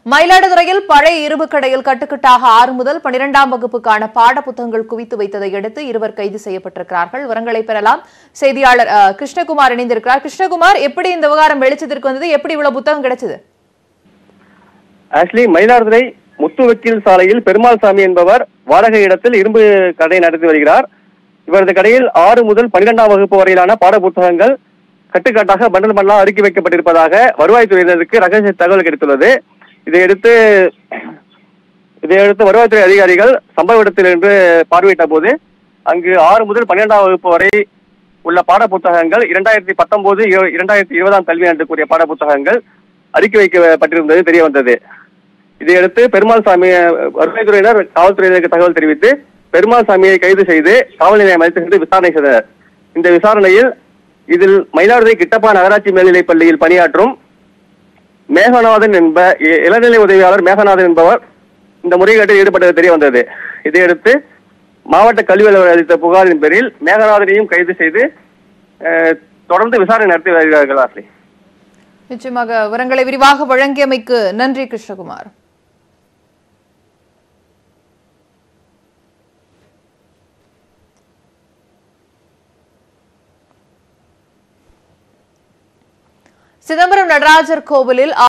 மயிலாடுதுறையில் பழைய இரும்பு கடையில் கட்டுக்கட்டாக ஆறு முதல் பனிரெண்டாம் வகுப்புக்கான பாட புத்தகங்கள் குவித்து வைத்ததை அடுத்து இருவர் கைது செய்யப்பட்டிருக்கிறார்கள் விவரங்களை பெறலாம் செய்தியாளர் அஹ், கிருஷ்ணகுமார் இணைந்திருக்கிறார் கிருஷ்ணகுமார் எப்படி இந்த விவகாரம் வெளிச்சத்திற்கு வந்தது எப்படி இவ்வளவு புத்தகம் கிடைச்சது ஆக்சுவலி மயிலாடுதுறை முத்து வக்கீல் சாலையில் பெருமாள் சாமி என்பவர் வாடகை இடத்தில் இரும்பு கடை நடத்தி வருகிறார் இவரது கடையில் ஆறு முதல் பன்னிரெண்டாம் வகுப்பு வரையிலான பாட புத்தகங்கள் கட்டுக்கட்டாக பண்டல் பண்டலாக அடுக்கி வைக்கப்பட்டிருப்பதாக வருவாய்த்துறையினருக்கு ரகசிய தகவல் கிடைத்துள்ளது இதையடுத்து இதையடுத்து வருவாய்த்துறை அதிகாரிகள் சம்பவ இடத்தில் என்று பார்வையிட்ட போது அங்கு ஆறு முதல் பன்னிரெண்டாம் வகுப்பு வரை உள்ள பாட புத்தகங்கள் இரண்டாயிரத்தி பத்தொன்பது இரண்டாயிரத்தி இருபதாம் கல்வியாண்டுக்குரிய பாட புத்தகங்கள் அடுக்கி வைக்கப்பட்டிருந்தது தெரிய வந்தது இதையடுத்து பெருமாள் சாமி வருவாய்த்துறையினர் காவல்துறையினருக்கு தகவல் தெரிவித்து பெருமாள் சாமியை கைது செய்து காவல் நிலையம் அழைத்து சென்று விசாரணை செய்தனர் இந்த விசாரணையில் இதில் மயிலாடுதுறை கிட்டப்பா நகராட்சி மேல்நிலைப் பள்ளியில் பணியாற்றும் மேகநாதன் என்ப இ- இளநிலை உதவியாளர் மேகநாதன் என்பவர் இந்த முறைகேட்டில் ஈடுபட்டது தெரிய வந்தது இதையடுத்து மாவட்ட கல்வி அலுவலர் அளித்த புகாரின் பேரில் மேகநாதனையும் கைது செய்து அஹ், தொடர்ந்து விசாரணை நடத்தி வருகிறார்கள் ஆஸ்லி நிச்சயமாக விவரங்களை விரிவாக வழங்கியமைக்கு நன்றி கிருஷ்ணகுமார் சிதம்பரம் நடராஜர் கோவிலில்